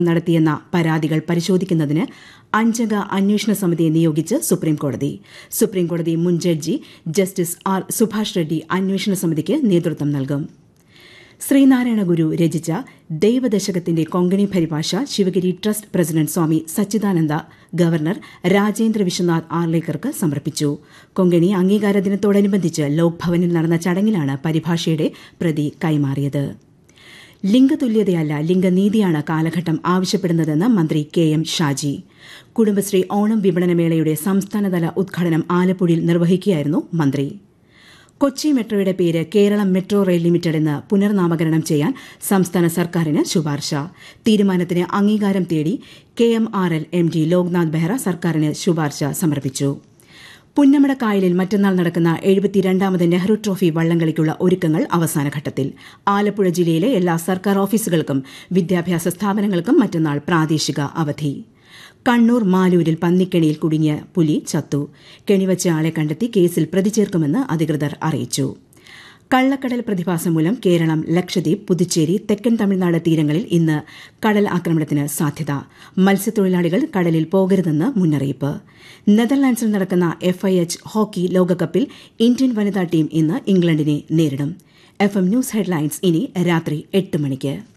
നടത്തിയെന്ന പരാതികൾ പരിശോധിക്കുന്നതിന് അഞ്ചംഗ അന്വേഷണ സമിതിയെ നിയോഗിച്ച് സുപ്രീംകോടതി സുപ്രീംകോടതി മുൻ judge justice R Subhash Reddy അന്വേഷണ സമിതിക്ക് നേതൃത്വം നൽകും ശ്രീനാരായണ ഗുരു രചിച്ച ദൈവദശകത്തിന്റെ കൊങ്കണി പരിഭാഷ Sivagiri trust president Swami Sachidananda governor Rajendra Vishwanath ആർലേക്കർക്ക് സമർപ്പിച്ചു കൊങ്കണി അംഗീകാര ദിനത്തോടനുബന്ധിച്ച് ലോക് ഭവനിൽ നടന്ന ചടങ്ങിലാണ് പരിഭാഷയുടെ പ്രതി കൈമാറിയത് ലിംഗതുല്യതയല്ല ലിംഗനീതിയാണ് കാലഘട്ടം ആവശ്യപ്പെടുന്നതെന്ന് മന്ത്രി കെ എം ഷാജി കുടുംബശ്രീ ഓണം വിപണനമേളയുടെ സംസ്ഥാനതല ഉദ്ഘാടനം ആലപ്പുഴയിൽ നിർവഹിക്കുകയായിരുന്നു മന്ത്രി കൊച്ചി മെട്രോയുടെ പേര് കേരളം മെട്രോ റെയിൽ ലിമിറ്റഡ് എന്ന് പുനർനാമകരണം ചെയ്യാൻ സംസ്ഥാന സർക്കാരിന് ശുപാർശ തീരുമാനത്തിന് അംഗീകാരം തേടി K M R L M D Loknath Behera സർക്കാരിന് ശുപാർശ സമർപ്പിച്ചു പുന്നമട കായലിൽ മറ്റന്നാൾ നടക്കുന്ന എഴുപത്തിരണ്ടാമത് നെഹ്റു ട്രോഫി വള്ളംകളിക്കുള്ള ഒരുക്കങ്ങൾ അവസാനഘട്ടത്തിൽ ആലപ്പുഴ ജില്ലയിലെ എല്ലാ സർക്കാർ ഓഫീസുകൾക്കും വിദ്യാഭ്യാസ സ്ഥാപനങ്ങൾക്കും മറ്റന്നാൾ പ്രാദേശിക അവധി കണ്ണൂർ മാലൂരിൽ പന്നിക്കെണിയിൽ കുടുങ്ങിയ പുലി ചത്തു കെണിവച്ച ആളെ കണ്ടെത്തി കേസിൽ പ്രതി ചേർക്കുമെന്ന് അധികൃതർ അറിയിച്ചു കള്ളക്കടൽ പ്രതിഭാസം മൂലം കേരളം ലക്ഷദ്വീപ് പുതുച്ചേരി തെക്കൻ തമിഴ്നാട് തീരങ്ങളിൽ ഇന്ന് കടൽ ആക്രമണത്തിന് സാധ്യത മത്സ്യത്തൊഴിലാളികൾ കടലിൽ പോകരുതെന്ന് മുന്നറിയിപ്പ് നെതർലാൻഡ്സിൽ നടക്കുന്ന എഫ്ഐഎച്ച് ഹോക്കി ലോകകപ്പിൽ ഇന്ത്യൻ വനിതാ ടീം ഇന്ന് ഇംഗ്ലണ്ടിനെ നേരിടും എഫ് എം ന്യൂസ് ഹെഡ്ലൈൻസ് ഇനി രാത്രി എട്ട് മണിക്ക്